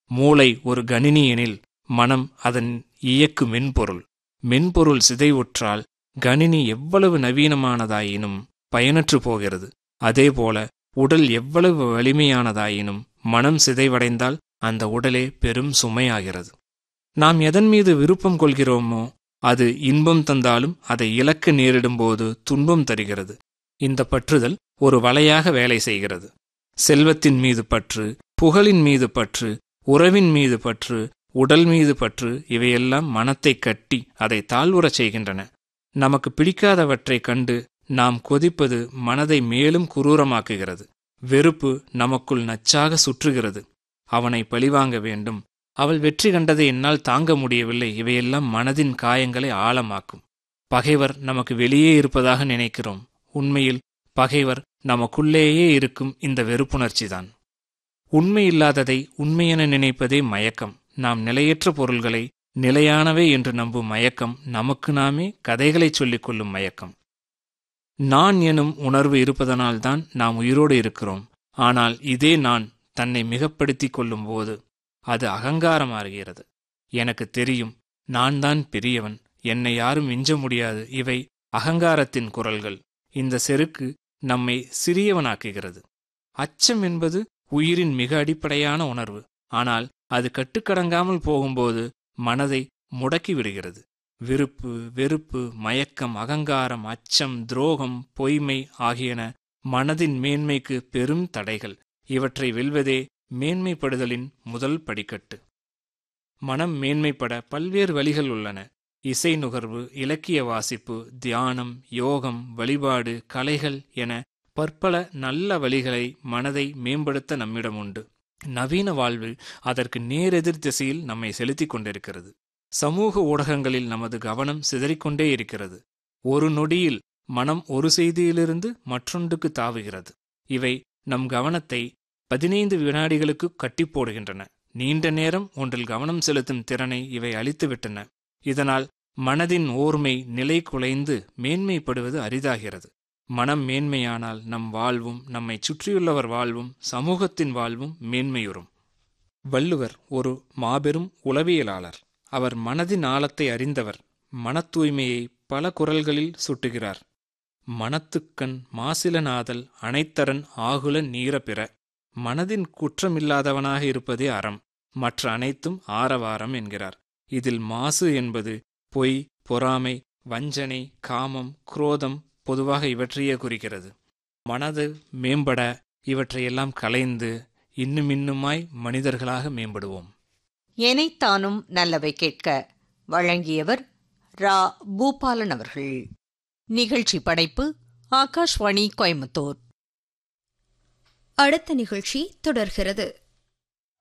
மூளை ஒரு கணினி எனில் மனம் அதன் இயக்கு மென்பொருள் மென்பொருள் சிதைவுற்றால் கணினி எவ்வளவு நவீனமானதாயினும் பயனற்று போகிறது அதேபோல உடல் எவ்வளவு வலிமையானதாயினும் மனம் சிதைவடைந்தால் அந்த உடலே பெரும் சுமையாகிறது நாம் எதன் மீது விருப்பம் கொள்கிறோமோ அது இன்பம் தந்தாலும் அதை இழக்க நேரிடும்போது துன்பம் தருகிறது இந்த பற்றுதல் ஒரு வலையாக வேலை செய்கிறது செல்வத்தின் மீது பற்று புகழின் மீது பற்று உறவின் மீது பற்று உடல் மீது பற்று இவையெல்லாம் மனத்தை கட்டி அதை தாழ்வுறச் செய்கின்றன நமக்கு பிடிக்காதவற்றைக் கண்டு நாம் கொதிப்பது மனதை மேலும் குரூரமாக்குகிறது வெறுப்பு நமக்குள் நச்சாக சுற்றுகிறது அவனை பழிவாங்க வேண்டும் அவள் வெற்றி கண்டதை என்னால் தாங்க முடியவில்லை இவையெல்லாம் மனதின் காயங்களை ஆழமாக்கும் பகைவர் நமக்கு வெளியே இருப்பதாக நினைக்கிறோம் உண்மையில் பகைவர் நமக்குள்ளேயே இருக்கும் இந்த வெறுப்புணர்ச்சிதான் உண்மையில்லாததை உண்மையென நினைப்பதே மயக்கம் நாம் நிலையற்ற பொருள்களை நிலையானவை என்று நம்பும் மயக்கம் நமக்கு நாமே கதைகளைச் சொல்லிக் கொள்ளும் மயக்கம் நான் எனும் உணர்வு இருப்பதனால்தான் நாம் உயிரோடு இருக்கிறோம் ஆனால் இதே நான் தன்னை மிகப்படுத்திக் கொள்ளும்போது அது அகங்காரமாகிறது எனக்கு தெரியும் நான் தான் பெரியவன் என்னை யாரும் மிஞ்ச முடியாது இவை அகங்காரத்தின் குரல்கள் இந்த செருக்கு நம்மை சிறியவனாக்குகிறது அச்சம் என்பது உயிரின் மிக அடிப்படையான உணர்வு ஆனால் அது கட்டுக்கடங்காமல் போகும்போது மனதை முடக்கி விடுகிறது விருப்பு வெறுப்பு மயக்கம் அகங்காரம் அச்சம் துரோகம் பொய்மை ஆகியன மனதின் மேன்மைக்கு பெரும் தடைகள் இவற்றை வெல்வதே மேன்மைப்படுதலின் முதல் படிக்கட்டு மனம் மேன்மைப்பட பல்வேறு வழிகள் உள்ளன இசை நுகர்வு இலக்கிய வாசிப்பு தியானம் யோகம் வழிபாடு கலைகள் என பற்பல நல்ல வழிகளை மனதை மேம்படுத்த நம்மிடம் உண்டு நவீன வாழ்வு அதற்கு நேரெதிர் திசையில் நம்மை செலுத்திக் கொண்டிருக்கிறது சமூக ஊடகங்களில் நமது கவனம் சிதறிக்கொண்டே இருக்கிறது ஒரு நொடியில் மனம் ஒரு செய்தியிலிருந்து மற்றொன்றுக்கு தாவுகிறது இவை நம் கவனத்தை பதினைந்து வினாடிகளுக்கு கட்டி போடுகின்றன நீண்ட நேரம் ஒன்றில் கவனம் செலுத்தும் திறனை இவை அளித்துவிட்டன இதனால் மனதின் ஓர்மை நிலை குலைந்து மேன்மைப்படுவது அரிதாகிறது மனம் மேன்மையானால் நம் வாழ்வும் நம்மை சுற்றியுள்ளவர் வாழ்வும் சமூகத்தின் வாழ்வும் மேன்மையுறும் வள்ளுவர் ஒரு மாபெரும் உளவியலாளர் அவர் மனதின் ஆழத்தை அறிந்தவர் மனத் தூய்மையை பல குரல்களில் சுட்டுகிறார் மனத்துக்கண் மாசிலனாதல் அனைத்தரன் ஆகுல நீர பிற மனதின் குற்றமில்லாதவனாக இருப்பதே அறம் மற்ற அனைத்தும் ஆரவாரம் என்கிறார் இதில் மாசு என்பது பொய் பொறாமை வஞ்சனை காமம் குரோதம் பொதுவாக இவற்றையே குறிக்கிறது மனது மேம்பட இவற்றையெல்லாம் கலைந்து இன்னும் இன்னுமாய் மனிதர்களாக மேம்படுவோம் எனைத்தானும் நல்லவை கேட்க வழங்கியவர் ரா பூபாலன் அவர்கள் நிகழ்ச்சி படைப்பு ஆகாஷ்வாணி கோயம்புத்தூர் அடுத்த நிகழ்ச்சி தொடர்கிறது